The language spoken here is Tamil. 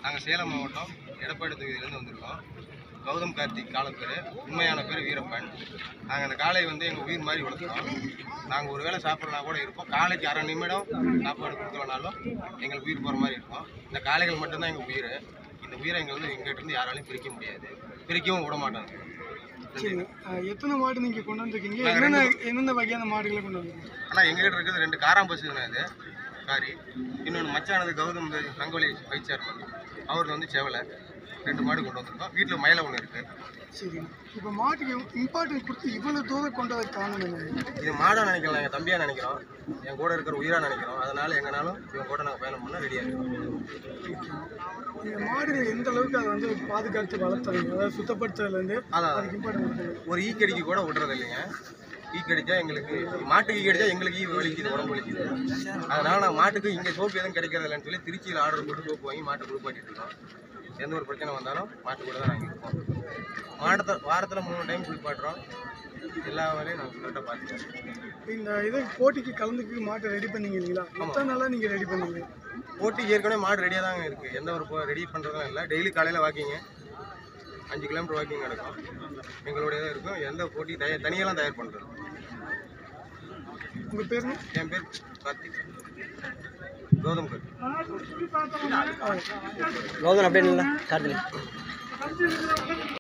நாங்கள் சேலம் மாவட்டம் எடப்பாடி தொகுதியிலேருந்து வந்திருக்கோம் கௌதம் கார்த்திக் கால பேர் உண்மையான பேர் வீரப்பன் நாங்கள் அந்த காளை வந்து எங்கள் உயிர் மாதிரி வளர்த்துறோம் நாங்கள் ஒரு வேளை சாப்பிட்றனா கூட இருப்போம் காலைக்கு அரை நிமிடம் சாப்பாடு கொடுத்தோம்னாலும் எங்களுக்கு உயிர் போகிற மாதிரி இருக்கும் இந்த காளைகள் மட்டும்தான் எங்கள் உயிர் இந்த உயிரை எங்கள் வந்து எங்கள்கிட்ட இருந்து யாராலையும் பிரிக்க முடியாது பிரிக்கவும் விட மாட்டாங்க சரி அஹ் எத்தனை மாடு நீங்கள் கொண்டு வந்திருக்கீங்க நாங்க என்னென்ன என்னென்ன வகையான மாடுகளை கொண்டு வந்திருக்கீங்க ஆனால் எங்ககிட்ட இருக்கிறது ரெண்டு காராம்பசுங்கண்ணா இது காரி இன்னொன்று மச்சானது கௌதம் இந்த தங்கோலி வைஸ் சேர்மன் அவருக்கு வந்து செவலை ரெண்டு மாடு கொண்டு வந்திருக்கோம் வீட்டில் மயிலை ஒன்று இருக்குது சரி இப்போ மாட்டுக்கு இம்பார்ட்டன்ஸ் கொடுத்து இவ்வளோ தூரம் கொண்டு வர காரணம் என்ன இது மாடாக நினைக்கலாம் எங்கள் தம்பியாக நினைக்கிறோம் என் கூட இருக்கிற உயிராக நினைக்கிறோம் அதனால் எங்கனாலும் இவன் கூட நாங்கள் பயணம் பண்ண ரெடியாக இருக்கோம் இந்த மாடுகள் எந்த அளவுக்கு அதை வந்து பாதுகாத்து வளர்த்துறீங்க அதாவது சுத்தப்படுத்துறதுலேருந்து அதான் அதுக்கு இம்பார்ட்டன்ஸ் கொடுக்குறீங்க ஒரு ஈ கடிக்கு கூட விடுறது இல்லைங்க ஈ கடிச்சா எங்களுக்கு மாட்டுக்கு ஈ கடிச்சா எங்களுக்கு ஈ வலிக்குது உடம்பு வலிக்குது அதனால நான் மாட்டுக்கு இங்கே சோப்பு எதுவும் கிடைக்கிறது இல்லைன்னு சொல்லி திருச்சியில் ஆர்டர் போட்டு சோப்பு வாங்கி மாட்டு குளிப்பாட்டிட்டு இருக்கோம் எந்த ஒரு பிரச்சனை வந்தாலும் மாட்டு கூட தான் நாங்கள் இருப்போம் மாட்டத்தை வாரத்தில் மூணு டைம் குளிப்பாட்டுறோம் எல்லா வேலையும் நாங்கள் கரெக்டாக பார்த்துக்கிறோம் இந்த இதை போட்டிக்கு கலந்துக்கு மாட்டை ரெடி பண்ணீங்க இல்லைங்களா எத்தனை நாளாக நீங்கள் ரெடி பண்ணீங்க போட்டி ஏற்கனவே மாடு ரெடியாக தாங்க இருக்குது எந்த ஒரு ரெடி பண்ணுறதும் இல்லை டெய்லி காலையில் வாக்கிங்க அஞ்சு கிலோமீட்டர் வாக்கிங் நடக்கும் எங்களுடைய தான் இருக்கும் எந்த போட்டி தயார் தனியெல்லாம் தயார் பண்ணுறது உங்கள் பேருங்க என் பேர் கார்த்திக் கௌதம் கர் கௌதம் அப்படியே இல்லை கார்த்திக்